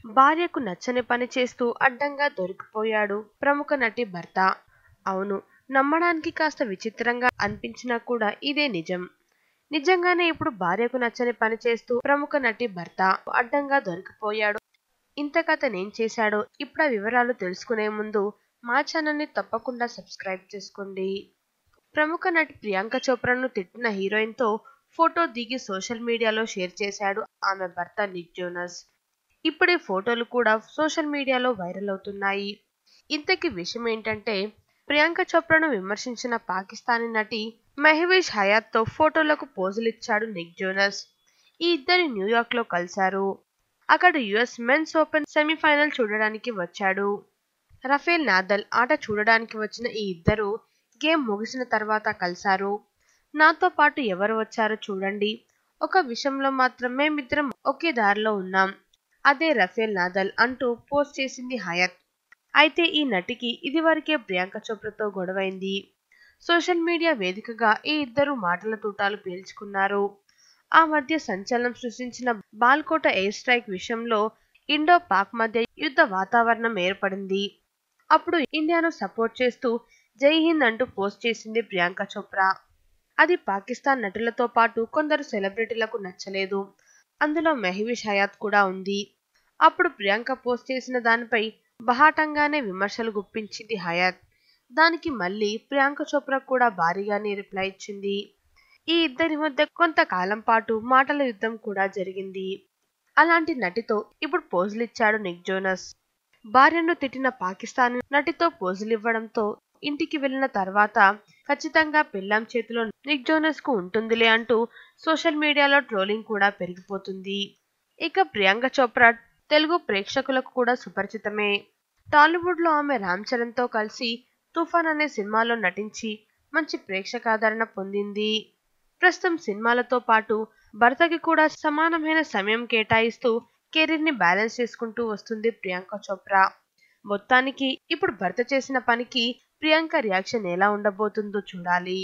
భార్యకు నచ్చని పని చేస్తూ అడ్డంగా దొరికిపోయాడు ప్రముఖ నటి భర్త అవును నమ్మడానికి కాస్త విచిత్రంగా అనిపించినా కూడా ఇదే నిజం నిజంగానే ఇప్పుడు భార్యకు నచ్చని పని చేస్తూ ప్రముఖ నటి భర్త అడ్డంగా దొరికిపోయాడు ఇంతకతనేం చేశాడో ఇప్పుడు ఆ వివరాలు తెలుసుకునే ముందు మా ఛానల్ని తప్పకుండా సబ్స్క్రైబ్ చేసుకోండి ప్రముఖ నటి ప్రియాంక చోప్రాను తిట్టిన హీరోయిన్తో ఫోటో దిగి సోషల్ మీడియాలో షేర్ చేశాడు ఆమె భర్త నిక్ జోనస్ ఇప్పుడు ఈ ఫోటోలు కూడా సోషల్ మీడియాలో వైరల్ అవుతున్నాయి ఇంతకీ విషయం ఏంటంటే ప్రియాంక చోప్రాను విమర్శించిన పాకిస్తానీ నటి మెహవీష్ హయాత్తో ఫోటోలకు పోజులిచ్చాడు నిక్ జోనస్ ఈ ఇద్దరు న్యూయార్క్ లో కలిశారు అక్కడ యుఎస్ మెన్స్ ఓపెన్ సెమీఫైనల్ చూడడానికి వచ్చాడు రఫేల్ నాదల్ ఆట చూడడానికి వచ్చిన ఈ ఇద్దరు గేమ్ ముగిసిన తర్వాత కలిశారు నాతో పాటు ఎవరు వచ్చారో చూడండి ఒక విషయంలో మాత్రం మేమిద్దరం ఒకే దారిలో ఉన్నాం అదే రఫేల్ నాదల్ అంటూ పోస్ట్ చేసింది హయత్ అయితే ఈ నటికి ఇదివరకే ప్రియాంక చోప్రాతో గొడవైంది సోషల్ మీడియా వేదికగా ఈ ఇద్దరు మాటల తూటాలు పీల్చుకున్నారు ఆ మధ్య సంచలనం సృష్టించిన బాల్కోట ఎయిర్ స్ట్రైక్ విషయంలో ఇండో పాక్ మధ్య యుద్ధ వాతావరణం ఏర్పడింది అప్పుడు ఇండియాను సపోర్ట్ చేస్తూ జై హింద్ అంటూ పోస్ట్ చేసింది ప్రియాంక చోప్రా అది పాకిస్తాన్ నటులతో పాటు కొందరు సెలబ్రిటీలకు నచ్చలేదు అందులో మెహవీష్ హయాత్ కూడా ఉంది అప్పుడు ప్రియాంక పోస్ట్ చేసిన దానిపై బహాటంగానే విమర్శలు గుప్పించింది హయాత్ దానికి మళ్ళీ ప్రియాంక చోప్రా కూడా భారీగానే రిప్లై ఇచ్చింది ఈ ఇద్దరి మధ్య కొంతకాలం పాటు మాటల యుద్ధం కూడా జరిగింది అలాంటి నటితో ఇప్పుడు పోజులిచ్చాడు నిక్ జోనస్ భార్యను తిట్టిన పాకిస్తానీ నటితో పోజులివ్వడంతో ఇంటికి వెళ్లిన తర్వాత ఖచ్చితంగా పెళ్ళాం చేతిలో నిక్ జోనస్ కు ఉంటుందిలే అంటూ సోషల్ మీడియాలో ట్రోలింగ్ కూడా పెరిగిపోతుంది ఇక ప్రియాంక చోప్రా తెలుగు ప్రేక్షకులకు కూడా సుపరిచితమే టాలీవుడ్ లో ఆమె రామ్ చరణ్ తో కలిసి తుఫాన్ అనే సినిమాలో నటించి మంచి ప్రేక్షకాదరణ పొందింది ప్రస్తుతం సినిమాలతో పాటు భర్తకి కూడా సమానమైన సమయం కేటాయిస్తూ కెరీర్ ని బ్యాలెన్స్ చేసుకుంటూ వస్తుంది ప్రియాంక చోప్రా మొత్తానికి ఇప్పుడు భర్త చేసిన పనికి ప్రియాంక రియాక్షన్ ఎలా ఉండబోతుందో చూడాలి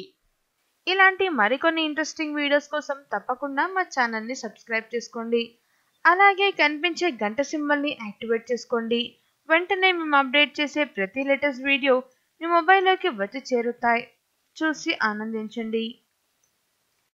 ఇలాంటి మరికొన్ని ఇంట్రెస్టింగ్ వీడియోస్ కోసం తప్పకుండా మా ఛానల్ని సబ్స్క్రైబ్ చేసుకోండి అలాగే కనిపించే గంట సింబల్ని యాక్టివేట్ చేసుకోండి వెంటనే మేము అప్డేట్ చేసే ప్రతి లేటెస్ట్ వీడియో మీ మొబైల్లోకి వచ్చి చేరుతాయి చూసి ఆనందించండి